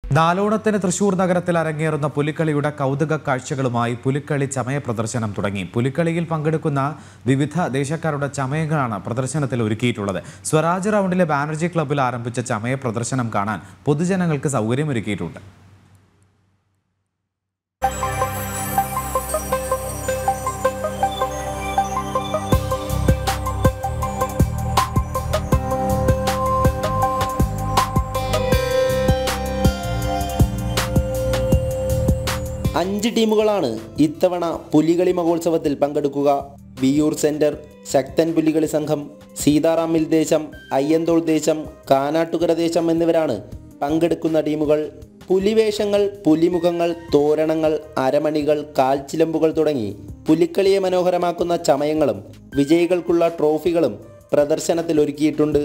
നാലോണത്തിന് തൃശൂർ നഗരത്തിൽ അരങ്ങേറുന്ന പുലിക്കളിയുടെ കൗതുക കാഴ്ചകളുമായി പുലിക്കളി ചമയ പ്രദർശനം തുടങ്ങി പുലിക്കളിയിൽ പങ്കെടുക്കുന്ന വിവിധ ദേശക്കാരുടെ ചമയങ്ങളാണ് പ്രദർശനത്തിൽ ഒരുക്കിയിട്ടുള്ളത് സ്വരാജ് റൗണ്ടിലെ ബാനർജി ക്ലബ്ബിൽ ആരംഭിച്ച ചമയ പ്രദർശനം കാണാൻ പൊതുജനങ്ങൾക്ക് സൗകര്യമൊരുക്കിയിട്ടുണ്ട് അഞ്ച് ടീമുകളാണ് ഇത്തവണ പുലികളി മഹോത്സവത്തിൽ പങ്കെടുക്കുക വിയൂർ സെന്റർ ശക്തൻ പുലികളി സംഘം സീതാറാമിൽ ദേശം അയ്യന്തോൾ ദേശം കാനാട്ടുകര ദേശം എന്നിവരാണ് പങ്കെടുക്കുന്ന ടീമുകൾ പുലിവേഷങ്ങൾ പുലിമുഖങ്ങൾ തോരണങ്ങൾ അരമണികൾ കാൽച്ചിലമ്പുകൾ തുടങ്ങി പുലിക്കളിയെ മനോഹരമാക്കുന്ന ചമയങ്ങളും വിജയികൾക്കുള്ള ട്രോഫികളും പ്രദർശനത്തിൽ ഒരുക്കിയിട്ടുണ്ട്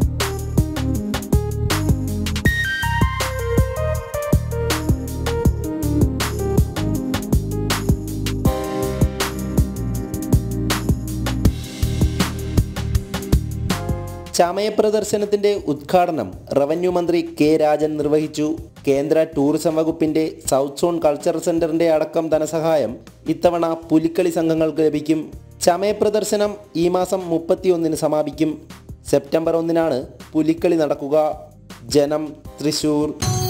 ചമയ പ്രദർശനത്തിന്റെ ഉദ്ഘാടനം റവന്യൂ മന്ത്രി കെ രാജൻ നിർവഹിച്ചു കേന്ദ്ര ടൂറിസം വകുപ്പിന്റെ സൗത്ത് സോൺ കൾച്ചറൽ സെന്ററിന്റെ അടക്കം ധനസഹായം ഇത്തവണ പുലിക്കളി സംഘങ്ങൾക്ക് ലഭിക്കും ചമയ പ്രദർശനം ഈ മാസം മുപ്പത്തിയൊന്നിന് സമാപിക്കും സെപ്റ്റംബർ ഒന്നിനാണ് പുലിക്കളി നടക്കുക ജനം തൃശൂർ